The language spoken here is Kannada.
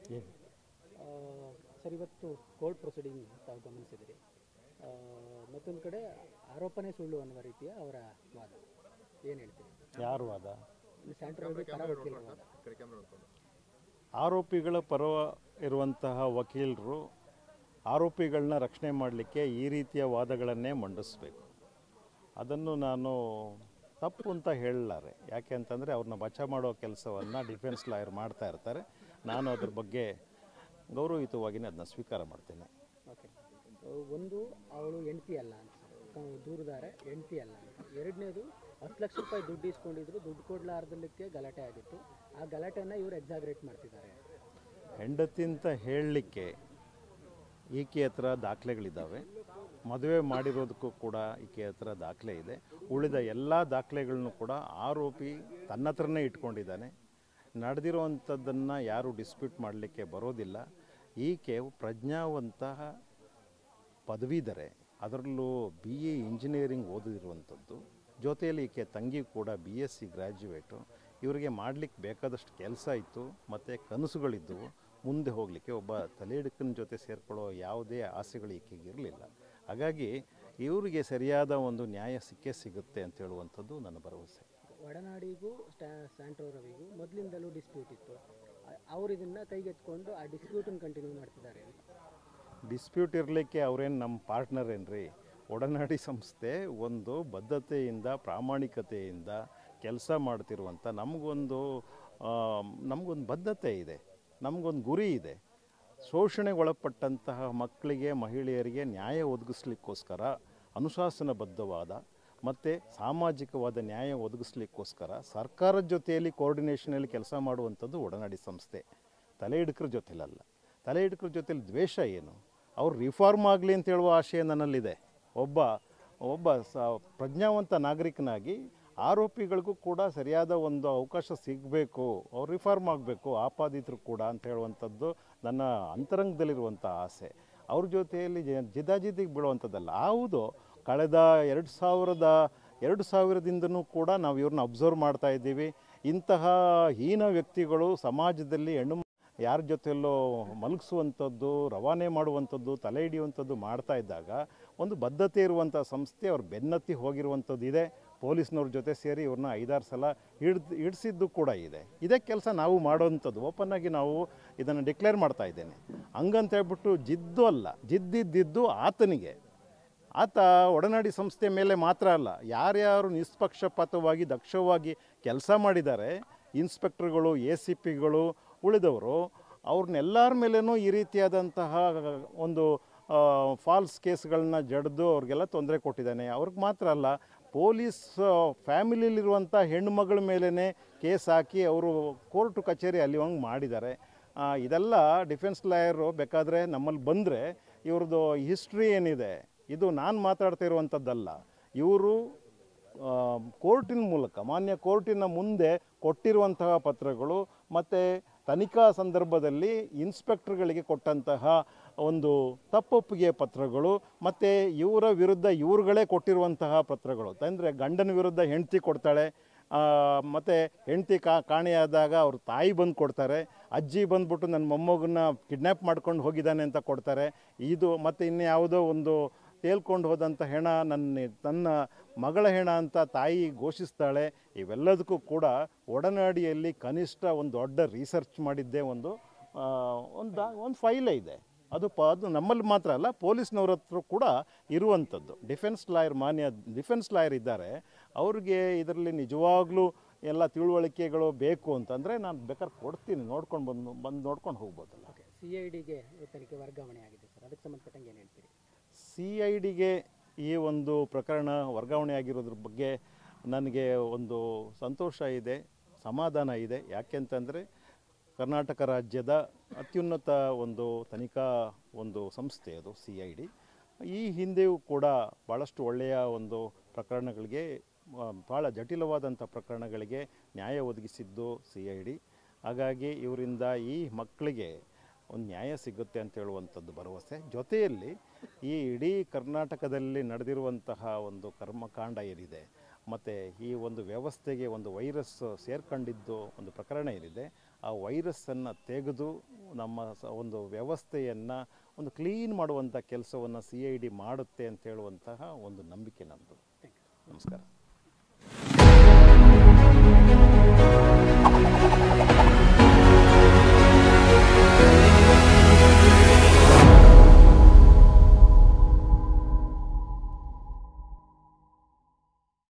ಏನು ಆ, ಸರ್ ಇವತ್ತು ಕೋರ್ಟ್ ಪ್ರೊಸೀಡಿಂಗ್ ತಾವು ಗಮನಿಸಿದಿರಿ ಮತ್ತೊಂದು ಕಡೆ ಆರೋಪನೇ ಸುಳ್ಳು ಅನ್ನುವ ರೀತಿಯ ಅವರ ವಾದ ಏನು ಹೇಳ್ತೀರಿ ಯಾರು ವಾದ ಸ್ಯಾಂಟ್ರೋ ರವಿ ಪರ ವಕೀಲರ ವಾದ ಆರೋಪಿಗಳ ಪರ ಇರುವಂತಹ ವಕೀಲರು ಆರೋಪಿಗಳನ್ನ ರಕ್ಷಣೆ ಮಾಡಲಿಕ್ಕೆ ಈ ರೀತಿಯ ವಾದಗಳನ್ನೇ ಮಂಡಿಸಬೇಕು ಅದನ್ನು ನಾನು ತಪ್ಪು ಅಂತ ಹೇಳಲಾರೆ ಯಾಕೆ ಅಂತಂದರೆ ಅವ್ರನ್ನ ಬಚಾವ್ ಮಾಡೋ ಕೆಲಸವನ್ನು ಡಿಫೆನ್ಸ್ ಲಾಯರ್ ಮಾಡ್ತಾ ಇರ್ತಾರೆ ನಾನು ಅದ್ರ ಬಗ್ಗೆ ಗೌರವಯುತವಾಗಿಯೇ ಅದನ್ನ ಸ್ವೀಕಾರ ಮಾಡ್ತೇನೆ ಓಕೆ ಒಂದು ಅವಳು ಹೆಂಡ್ತಿ ಅಲ್ಲ ಅಂತ ಕ- ದೂರುದಾರೆ ಹೆಂಡ್ತಿ ಅಲ್ಲ ಅಂತ ಎರಡನೇದು ಹತ್ತು ಲಕ್ಷ ರೂಪಾಯಿ ದುಡ್ಡು ಇಸ್ಕೊಂಡಿದ್ರು ದುಡ್ಡು ಕೊಡ್ಲಾರ್ದಲಿಕ್ಕೆ ಗಲಾಟೆ ಆಗಿತ್ತು ಆ ಗಲಾಟೆನ ಇವರು ಎಕ್ಸಾಗ್ರೇಟ್ ಮಾಡ್ತಿದ್ದಾರೆ ಹೆಂಡತಿ ಅಂತ ಹೇಳಲಿಕ್ಕೆ ಈಕೆ ಹತ್ರ ದಾಖಲೆಗಳಿದ್ದಾವೆ ಮದುವೆ ಮಾಡಿರೋದಕ್ಕೂ ಕೂಡ ಈಕೆ ಹತ್ರ ದಾಖಲೆ ಇದೆ ಉಳಿದ ಎಲ್ಲ ದಾಖಲೆಗಳನ್ನು ಕೂಡ ಆರೋಪಿ ತನ್ನ ಹತ್ರನೇ ಇಟ್ಕೊಂಡಿದ್ದಾನೆ ನಡೆದಿರುವಂಥದ್ದನ್ನು ಯಾರು ಡಿಸ್ಪ್ಯೂಟ್ ಮಾಡಲಿಕ್ಕೆ ಬರೋದಿಲ್ಲ ಈಕೆ ಪ್ರಜ್ಞಾವಂತಹ ಪದವೀಧರೆ ಅದರಲ್ಲೂ ಬಿ ಎ ಇಂಜಿನಿಯರಿಂಗ್ ಓದಿರುವಂಥದ್ದು ಜೊತೆಯಲ್ಲಿ ಈಕೆ ತಂಗಿ ಕೂಡ ಬಿ ಎಸ್ ಸಿ ಗ್ರ್ಯಾಜುಯೇಟು ಇವರಿಗೆ ಮಾಡಲಿಕ್ಕೆ ಬೇಕಾದಷ್ಟು ಕೆಲಸ ಇತ್ತು ಮತ್ತು ಕನಸುಗಳಿದ್ದವು ಮುಂದೆ ಹೋಗಲಿಕ್ಕೆ ಒಬ್ಬ ತಲೆಹಿಡುಕನ ಜೊತೆ ಸೇರ್ಕೊಳ್ಳೋ ಯಾವುದೇ ಆಸೆಗಳು ಈಕೆಗೆ ಇರಲಿಲ್ಲ ಹಾಗಾಗಿ ಇವರಿಗೆ ಸರಿಯಾದ ಒಂದು ನ್ಯಾಯ ಸಿಕ್ಕೇ ಸಿಗುತ್ತೆ ಅಂತ ಹೇಳುವಂಥದ್ದು ನನ್ನ ಭರವಸೆ ಒಡನಾಡಿಗೂ ಸ್ಟಾ ಸ್ಯಾಂಟ್ರೋ ರವಿಗೂ ಮೊದಲಿಂದಲೂ ಡಿಸ್ಪ್ಯೂಟ್ ಇತ್ತು ಅವರು ಇದನ್ನು ಕೈಗೆತ್ಕೊಂಡು ಆ ಡಿಸ್ಪ್ಯೂಟನ್ನು ಕಂಟಿನ್ಯೂ ಮಾಡ್ತಿದ್ದಾರೆ ಅಂತ ಡಿಸ್ಪ್ಯೂಟ್ ಇರಲಿಕ್ಕೆ ಅವರೇನು ನಮ್ಮ ಪಾರ್ಟ್ನರ್ ಏನ್ರಿ ಒಡನಾಡಿ ಸಂಸ್ಥೆ ಒಂದು ಬದ್ಧತೆಯಿಂದ ಪ್ರಾಮಾಣಿಕತೆಯಿಂದ ಕೆಲಸ ಮಾಡ್ತಿರುವಂಥ ನಮಗೊಂದು ಆ, ನಮಗೊಂದು ಬದ್ಧತೆ ಇದೆ ನಮಗೊಂದು ಗುರಿ ಇದೆ ಶೋಷಣೆಗೆ ಒಳಪಟ್ಟಂತಹ ಮಕ್ಕಳಿಗೆ ಮಹಿಳೆಯರಿಗೆ ನ್ಯಾಯ ಒದಗಿಸ್ಲಿಕ್ಕೋಸ್ಕರ ಅನುಶಾಸನಬದ್ಧವಾದ ಮತ್ತು ಸಾಮಾಜಿಕವಾದ ನ್ಯಾಯ ಒದಗಿಸ್ಲಿಕ್ಕೋಸ್ಕರ ಸರ್ಕಾರದ ಜೊತೆಯಲ್ಲಿ ಕೋಆರ್ಡಿನೇಷನಲ್ಲಿ ಕೆಲಸ ಮಾಡುವಂಥದ್ದು ಒಡನಾಡಿ ಸಂಸ್ಥೆ ತಲೆ ಹಿಡ್ಕ್ರ ಜೊತೆಲಲ್ಲ ತಲೆ ಹಿಡ್ಕ್ರ ಜೊತೆಲಿ ದ್ವೇಷ ಏನು ಅವ್ರು ರಿಫಾರ್ಮ್ ಆಗಲಿ ಅಂತ ಹೇಳುವ ಆಶಯ ನನ್ನಲ್ಲಿದೆ ಒಬ್ಬ ಒಬ್ಬ ಸ ಪ್ರಜ್ಞಾವಂತ ನಾಗರಿಕನಾಗಿ ಆರೋಪಿಗಳಿಗೂ ಕೂಡ ಸರಿಯಾದ ಒಂದು ಅವಕಾಶ ಸಿಗಬೇಕು ಅವ್ರು ರಿಫಾರ್ಮ್ ಆಗಬೇಕು ಆಪಾದಿತರು ಕೂಡ ಅಂತ ಹೇಳುವಂಥದ್ದು ನನ್ನ ಅಂತರಂಗದಲ್ಲಿರುವಂಥ ಆಸೆ ಅವ್ರ ಜೊತೆಯಲ್ಲಿ ಜ- ಜಿದ್ದಾಜಿದ್ದಿಗೆ ಬೀಳುವಂಥದ್ದಲ್ಲ ಹೌದು ಕಳೆದ ಎರಡು ಸಾವಿರದ ಎರಡು ಸಾವಿರದಿಂದನೂ ಕೂಡ ನಾವು ಇವ್ರನ್ನ ಅಬ್ಸರ್ವ್ ಮಾಡ್ತಾ ಇದ್ದೀವಿ ಇಂತಹ ಹೀನ ವ್ಯಕ್ತಿಗಳು ಸಮಾಜದಲ್ಲಿ ಹೆಣ್ಣು ಯಾರ ಜೊತೆಯಲ್ಲೋ ಮಲಗಿಸುವಂಥದ್ದು ರವಾನೆ ಮಾಡುವಂಥದ್ದು ತಲೆ ಹಿಡಿಯುವಂಥದ್ದು ಮಾಡ್ತಾ ಇದ್ದಾಗ ಒಂದು ಬದ್ಧತೆ ಇರುವಂಥ ಸಂಸ್ಥೆ ಅವ್ರ ಬೆನ್ನತ್ತಿ ಹೋಗಿರುವಂಥದ್ದು ಇದೆ ಪೊಲೀಸ್ನವ್ರ ಜೊತೆ ಸೇರಿ ಇವ್ರನ್ನ ಐದಾರು ಸಲ ಹಿಡ್ದು ಹಿಡಿಸಿದ್ದು ಕೂಡ ಇದೆ ಇದೇ ಕೆಲಸ ನಾವು ಮಾಡೋವಂಥದ್ದು ಓಪನ್ ಆಗಿ ನಾವು ಇದನ್ನು ಡಿಕ್ಲೇರ್ ಮಾಡ್ತಾ ಇದ್ದೇನೆ ಹಂಗಂತ ಹೇಳ್ಬಿಟ್ಟು ಜಿದ್ದು ಅಲ್ಲ ಜಿದ್ದಿದ್ದಿದ್ದು ಆತನಿಗೆ ಆತ ಒಡನಾಡಿ ಸಂಸ್ಥೆ ಮೇಲೆ ಮಾತ್ರ ಅಲ್ಲ ಯಾರ್ಯಾರು ನಿಷ್ಪಕ್ಷಪಾತವಾಗಿ ದಕ್ಷವಾಗಿ ಕೆಲಸ ಮಾಡಿದ್ದಾರೆ ಇನ್ಸ್ಪೆಕ್ಟರ್ಗಳು ಎ ಸಿ ಪಿಗಳು ಉಳಿದವರು ಅವ್ರನ್ನೆಲ್ಲರ ಮೇಲೇನೂ ಈ ರೀತಿಯಾದಂತಹ ಒಂದು ಫಾಲ್ಸ್ ಕೇಸ್ಗಳನ್ನ ಜಡ್ದು ಅವ್ರಿಗೆಲ್ಲ ತೊಂದರೆ ಕೊಟ್ಟಿದ್ದಾನೆ ಅವ್ರಿಗೆ ಮಾತ್ರ ಅಲ್ಲ ಪೊಲೀಸ್ ಫ್ಯಾಮಿಲಿಲಿರುವಂಥ ಹೆಣ್ಣುಮಗಳ ಮೇಲೇ ಕೇಸ್ ಹಾಕಿ ಅವರು ಕೋರ್ಟು ಕಚೇರಿ ಅಲ್ಲಿ ಹಂಗೆ ಮಾಡಿದ್ದಾರೆ ಆ, ಇದೆಲ್ಲ ಡಿಫೆನ್ಸ್ ಲಾಯರು ಬೇಕಾದರೆ ನಮ್ಮಲ್ಲಿ ಬಂದರೆ ಇವ್ರದ್ದು ಹಿಸ್ಟ್ರಿ ಏನಿದೆ ಇದು ನಾನು ಮಾತಾಡ್ತಾ ಇರುವಂಥದ್ದಲ್ಲ ಇವರು ಕೋರ್ಟಿನ ಮೂಲಕ ಮಾನ್ಯ ಕೋರ್ಟಿನ ಮುಂದೆ ಕೊಟ್ಟಿರುವಂತಹ ಪತ್ರಗಳು ಮತ್ತು ತನಿಖಾ ಸಂದರ್ಭದಲ್ಲಿ ಇನ್ಸ್ಪೆಕ್ಟರ್ಗಳಿಗೆ ಕೊಟ್ಟಂತಹ ಒಂದು ತಪ್ಪೊಪ್ಪಿಗೆ ಪತ್ರಗಳು ಮತ್ತು ಇವರ ವಿರುದ್ಧ ಇವರುಗಳೇ ಕೊಟ್ಟಿರುವಂತಹ ಪತ್ರಗಳು ಅಂದರೆ ಗಂಡನ ವಿರುದ್ಧ ಹೆಂಡತಿ ಕೊಡ್ತಾಳೆ ಮತ್ತು ಹೆಂಡತಿ ಕಾ ಕಾಣೆಯಾದಾಗ ಅವ್ರ ತಾಯಿ ಬಂದು ಕೊಡ್ತಾರೆ ಅಜ್ಜಿ ಬಂದ್ಬಿಟ್ಟು ನನ್ನ ಮೊಮ್ಮಗನ್ನ ಕಿಡ್ನ್ಯಾಪ್ ಮಾಡ್ಕೊಂಡು ಹೋಗಿದ್ದಾನೆ ಅಂತ ಕೊಡ್ತಾರೆ ಇದು ಮತ್ತು ಇನ್ನು ಯಾವುದೋ ಒಂದು ತೇಲ್ಕೊಂಡು ಹೋದಂಥ ಹೆಣ ನನ್ನ ತನ್ನ ಮಗಳ ಹೆಣ ಅಂತ ತಾಯಿ ಘೋಷಿಸ್ತಾಳೆ ಇವೆಲ್ಲದಕ್ಕೂ ಕೂಡ ಒಡನಾಡಿಯಲ್ಲಿ ಕನಿಷ್ಠ ಒಂದು ದೊಡ್ಡ ರಿಸರ್ಚ್ ಮಾಡಿದ್ದೇ ಒಂದು ಆ, ಒಂದು ಒಂದು ಫೈಲೇ ಇದೆ ಅದು ಪ ಅದು ನಮ್ಮಲ್ಲಿ ಮಾತ್ರ ಅಲ್ಲ ಪೊಲೀಸ್ನವ್ರ ಹತ್ರ ಕೂಡ ಇರುವಂಥದ್ದು ಡಿಫೆನ್ಸ್ ಲಾಯರ್ ಮಾನ್ಯ ಡಿಫೆನ್ಸ್ ಲಾಯರ್ ಇದ್ದಾರೆ ಅವ್ರಿಗೆ ಇದರಲ್ಲಿ ನಿಜವಾಗ್ಲೂ ಎಲ್ಲ ತಿಳುವಳಿಕೆಗಳು ಬೇಕು ಅಂತಂದರೆ ನಾನು ಬೇಕಾದ್ರೆ ಕೊಡ್ತೀನಿ ನೋಡ್ಕೊಂಡು ಬಂದು ಬಂದು ನೋಡ್ಕೊಂಡು ಹೋಗ್ಬೋದಲ್ಲ ಓಕೆ ಸಿ ಐ ಡಿಗೆ ತನಿಖೆ ವರ್ಗಾವಣೆ ಆಗಿದೆ ಸರ್ ಅದಕ್ಕೆ ಸಂಬಂಧಪಟ್ಟಂಗೆ ಏನು ಹೇಳ್ತೀರಿ ಸಿ ಐ ಡಿಗೆ ಈ ಒಂದು ಪ್ರಕರಣ ವರ್ಗಾವಣೆ ಆಗಿರೋದ್ರ ಬಗ್ಗೆ ನನಗೆ ಒಂದು ಸಂತೋಷ ಇದೆ ಸಮಾಧಾನ ಇದೆ ಯಾಕೆಂತಂದರೆ ಕರ್ನಾಟಕ ರಾಜ್ಯದ ಅತ್ಯುನ್ನತ ಒಂದು ತನಿಖಾ ಒಂದು ಸಂಸ್ಥೆ ಅದು ಸಿ ಐ ಡಿ ಈ ಹಿಂದೆಯೂ ಕೂಡ ಭಾಳಷ್ಟು ಒಳ್ಳೆಯ ಒಂದು ಪ್ರಕರಣಗಳಿಗೆ ಆ, ಭಾಳ ಜಟಿಲವಾದಂಥ ಪ್ರಕರಣಗಳಿಗೆ ನ್ಯಾಯ ಒದಗಿಸಿದ್ದು ಸಿ ಐ ಡಿ ಹಾಗಾಗಿ ಇವರಿಂದ ಈ ಮಕ್ಕಳಿಗೆ ಒಂದು ನ್ಯಾಯ ಸಿಗುತ್ತೆ ಅಂತ ಹೇಳುವಂಥದ್ದು ಭರವಸೆ ಜೊತೆಯಲ್ಲಿ ಈ ಇಡೀ ಕರ್ನಾಟಕದಲ್ಲಿ ನಡೆದಿರುವಂತಹ ಒಂದು ಕರ್ಮಕಾಂಡ ಏನಿದೆ ಮತ್ತು ಈ ಒಂದು ವ್ಯವಸ್ಥೆಗೆ ಒಂದು ವೈರಸ್ ಸೇರ್ಕೊಂಡಿದ್ದು ಒಂದು ಪ್ರಕರಣ ಏನಿದೆ ಆ ವೈರಸ್ಸನ್ನು ತೆಗೆದು ನಮ್ಮ ಸ ಒಂದು ವ್ಯವಸ್ಥೆಯನ್ನು ಒಂದು ಕ್ಲೀನ್ ಮಾಡುವಂಥ ಕೆಲಸವನ್ನು ಸಿ ಐ ಡಿ ಮಾಡುತ್ತೆ ಅಂತ ಹೇಳುವಂತಹ ಒಂದು ನಂಬಿಕೆ ನಮ್ಮದು ನಮಸ್ಕಾರ